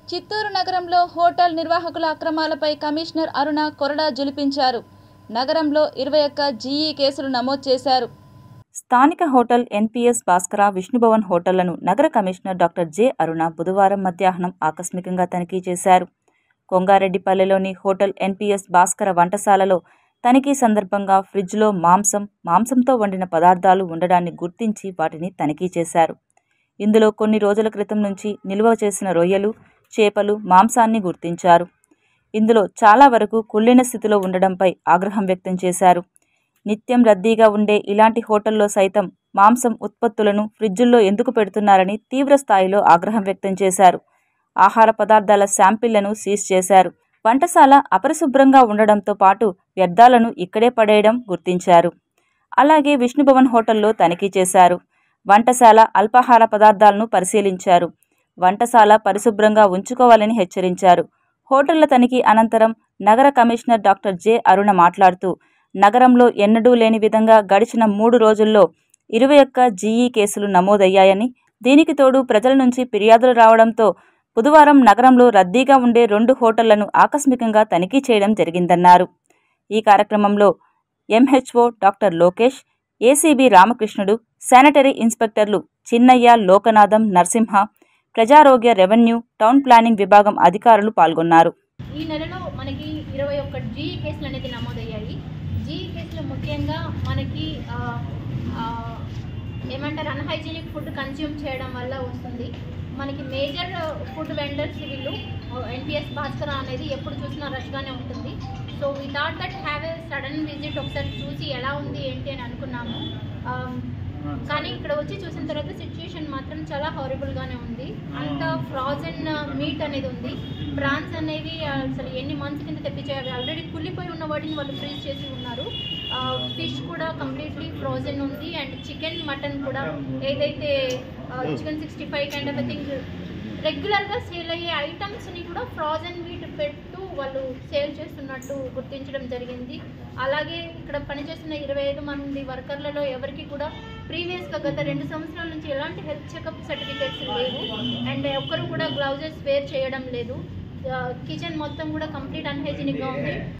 చిత్తూరు నగరంలో హోటల్ నిర్వాహకుల అక్రమాలపై కమిషనర్ అరుణ కొరడా జులిపించారు నగరంలో ఇరవై ఒక్క జీఈ కేసులు నమోదు చేశారు స్థానిక హోటల్ ఎన్పీఎస్ భాస్కర విష్ణుభవన్ హోటళ్లను నగర కమిషనర్ డాక్టర్ జె అరుణ బుధవారం మధ్యాహ్నం ఆకస్మికంగా తనిఖీ చేశారు కొంగారెడ్డిపల్లెలోని హోటల్ ఎన్పీఎస్ భాస్కర వంటశాలలో తనిఖీ సందర్భంగా ఫ్రిడ్జ్లో మాంసం మాంసంతో వండిన పదార్థాలు ఉండడాన్ని గుర్తించి వాటిని తనిఖీ చేశారు ఇందులో కొన్ని రోజుల క్రితం నుంచి నిల్వ చేసిన రొయ్యలు చేపలు మాంసాన్ని గుర్తించారు ఇందులో చాలా వరకు కుళ్ళిన స్థితిలో ఉండడంపై ఆగ్రహం వ్యక్తం చేశారు నిత్యం రద్దీగా ఉండే ఇలాంటి హోటల్లో సైతం మాంసం ఉత్పత్తులను ఫ్రిడ్జుల్లో ఎందుకు పెడుతున్నారని తీవ్ర స్థాయిలో ఆగ్రహం వ్యక్తం చేశారు ఆహార పదార్థాల శాంపిళ్లను సీజ్ చేశారు వంటశాల అపరిశుభ్రంగా ఉండడంతో పాటు వ్యర్థాలను ఇక్కడే పడేయడం గుర్తించారు అలాగే విష్ణుభవన్ హోటల్లో తనిఖీ చేశారు వంటశాల అల్పాహార పదార్థాలను పరిశీలించారు వంటశాల పరిశుభ్రంగా ఉంచుకోవాలని హెచ్చరించారు హోటళ్ల తనిఖీ అనంతరం నగర కమిషనర్ డాక్టర్ జె అరుణ మాట్లాడుతూ నగరంలో ఎన్నడూ లేని విధంగా గడిచిన మూడు రోజుల్లో ఇరవై ఒక్క జీఈ కేసులు నమోదయ్యాయని దీనికి తోడు ప్రజల నుంచి ఫిర్యాదులు రావడంతో బుధవారం నగరంలో రద్దీగా ఉండే రెండు హోటళ్లను ఆకస్మికంగా తనిఖీ చేయడం జరిగిందన్నారు ఈ కార్యక్రమంలో MHO doctor Lokesh ACB Ramakrishnudu sanitary ఇన్స్పెక్టర్లు చిన్నయ్య లోకనాథం నరసింహ ప్రజారోగ్య రెవెన్యూ టౌన్ ప్లానింగ్ విభాగం అధికారులు పాల్గొన్నారు ఈ నెలలో మనకి ఇరవై ఒక్క జీఈ కేసులు అనేది నమోదయ్యాయి జీఈ కేసులు ముఖ్యంగా మనకి ఆ, ఆ, ఏమంటారు అన్హైజీనిక్ ఫుడ్ కన్జ్యూమ్ చేయడం వల్ల వస్తుంది మనకి మేజర్ ఫుడ్ వెండర్స్ వీళ్ళు ఎన్పిఎస్ భాస్కర అనేది ఎప్పుడు చూసినా రష్గానే ఉంటుంది so we thought that have a sudden visit ఒకసారి చూసి ఎలా ఉంది ఏంటి అని అనుకున్నాము ఆమ్, కానీ ఇక్కడ వచ్చి చూసిన తర్వాత సిచ్యుయేషన్ మాత్రం చాలా హారబుల్గానే ఉంది అంత ఫ్రాజన్ మీట్ అనేది ఉంది ప్రాన్స్ అనేవి అసలు ఎన్ని మంత్స్ కింద తెప్పించాయి ఆల్రెడీ కుళ్ళిపోయి ఉన్న వాటిని వాళ్ళు ఫ్రీజ్ చేసి ఉన్నారు ఫిష్ కూడా కంప్లీట్లీ ఫ్రోజన్ ఉంది అండ్ చికెన్ మటన్ కూడా ఏదైతే chicken sixty five kind of thing రెగ్యులర్గా సేల్ అయ్యే ఐటమ్స్ని కూడా ఫ్రాజన్ మీట్ పెట్టు వాళ్ళు సేల్ చేస్తున్నట్టు గుర్తించడం జరిగింది అలాగే ఇక్కడ పనిచేస్తున్న ఇరవై ఐదు మంది వర్కర్లలో ఎవరికి కూడా ప్రీవియస్గా గత రెండు సంవత్సరాల నుంచి ఎలాంటి హెల్త్ చెకప్ సర్టిఫికేట్స్ లేవు అండ్ ఒక్కరు కూడా గ్లౌజెస్ వేర్ చేయడం లేదు కిచెన్ మొత్తం కూడా కంప్లీట్ అన్హైజీనిక్గా ఉంది